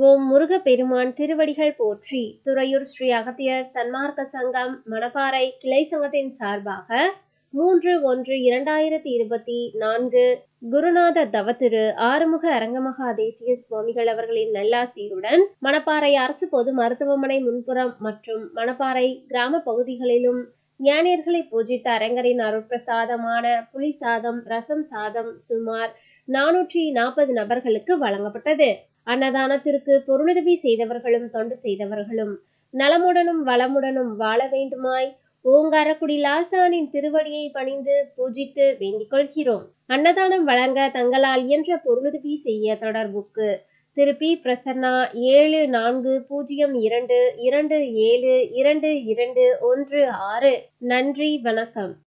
ஓம் முருகப்பெருமான் திருவடிகள் போற்றி துறையூர் ஸ்ரீ அகத்தியர் சன்மார்க்க சங்கம் மணப்பாறை கிளை சங்கத்தின் சார்பாக மூன்று ஒன்று இரண்டாயிரத்தி இருபத்தி நான்கு குருநாத தவத்திரு ஆறுமுக அரங்கமகா தேசிய சுவாமிகள் அவர்களின் நல்லாசியுடன் மணப்பாறை அரசு பொது மருத்துவமனை முன்புறம் மற்றும் மணப்பாறை கிராம பகுதிகளிலும் ஞானியர்களை பூஜித்த அரங்கரின் அருட்பிரசாதமான புலி சாதம் ரசம் சாதம் சுமார் நானூற்றி நாற்பது நபர்களுக்கு வழங்கப்பட்டது அன்னதானத்திற்கு பொருளுதவி செய்தவர்களும் தொண்டு செய்தவர்களும் நலமுடனும் வளமுடனும் வாழ வேண்டுமாய் ஓங்காரக்குடி லாசானின் திருவடியை பணிந்து பூஜித்து வேண்டிக் கொள்கிறோம் அன்னதானம் வழங்க தங்களால் இயன்ற பொருளுதவி செய்ய தொடர்புக்கு திரு பி பிரசன்னா ஏழு நான்கு பூஜ்ஜியம் இரண்டு இரண்டு ஏழு இரண்டு இரண்டு ஒன்று ஆறு நன்றி வணக்கம்